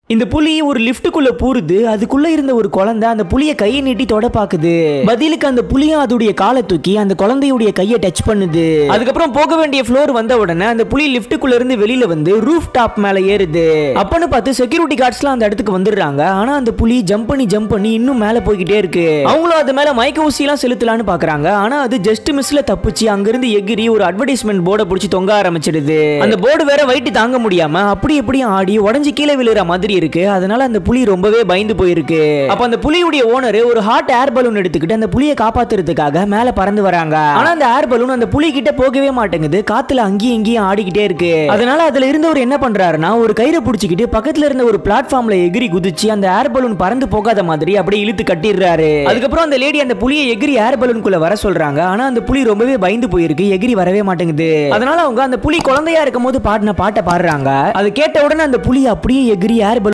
இந்த புலி ஒரு லிஃப்ட்டுக்குள்ள பூருது அதுக்குள்ள இருந்த ஒரு குழந்தை அந்த புலிய கையை நீட்டி தொட பாக்குது பதிலுக்கு அந்த புலியும் அதோடைய காலை தூக்கி அந்த குழந்தையுடைய கையை டச் பண்ணுது அதுக்கப்புறம் போக வேண்டிய ஃப்ளோர் வந்த உடனே அந்த புலி லிஃப்ட்டுக்குள்ள இருந்து வெளியில வந்து ரூஃப் டாப் மேல ஏறுது அப்பன்னு பார்த்து செக்யூரிட்டி கார்ட்ஸ்லாம் அந்த இடத்துக்கு வந்துடுறாங்க ஆனா அந்த புலி ஜம்ப் பண்ணி ஜம்ப் பண்ணி இன்னும் மேல போய்கிட்டே இருக்கு அவங்களும் அது மேல மயக்க ஊசிலாம் செலுத்தலாம்னு பாக்குறாங்க ஆனா அது ஜஸ்ட் மிஸ்ல தப்பிச்சு அங்கிருந்து எகிரி ஒரு அட்வர்டைஸ்மெண்ட் போர்டை பிடிச்சி தொங்க ஆரம்பிச்சிடுது அந்த போர்டு வேற வெயிட் தாங்க முடியாம அப்படி எப்படியும் ஆடி உடஞ்சி கீழே விழுற மாதிரி இருக்கு அதனால அந்த புலி ரொம்பவே பயந்து போயிருக்கு அப்ப அந்த புலியுடைய ஓனர் ஒரு ஹாட் ஏர் பலூன் எடுத்துக்கிட்டு அந்த புலியை காப்பாத்துறதுக்காக மேல பறந்து வராங்க ஆனா அந்த ஏர் பலூன் அந்த புலி கிட்ட போகவே மாட்டேங்குது காத்துல அங்கேயும் இங்கேயும் ஆடிக்கிட்டே இருக்கு அதனால அதுல இருந்தவர் என்ன பண்றாருன்னா ஒரு கயிறை பிடிச்சிக்கிட்டு பக்கத்துல இருந்த ஒரு பிளாட்ஃபார்ம்ல எகிரி குதிச்சு அந்த ஏர் பலூன் பறந்து போகாத மாதிரி அப்படியே இழுத்து கட்டிடுறாரு அதுக்கப்புறம் அந்த லேடி அந்த புலியை எகிரி ஏர் பலூனுக்குள்ள வர சொல்றாங்க ஆனா அந்த புலி ரொம்பவே பயந்து போயிருக்கு எகிரி வரவே மாட்டேங்குது அதனால அவங்க அந்த புலி குழந்தையா இருக்கும் போது பாடின பாட்டை பாடுறாங்க அது கேட்ட உடனே அந்த புலி அப்படியே எகிரி ஏர் பலூன்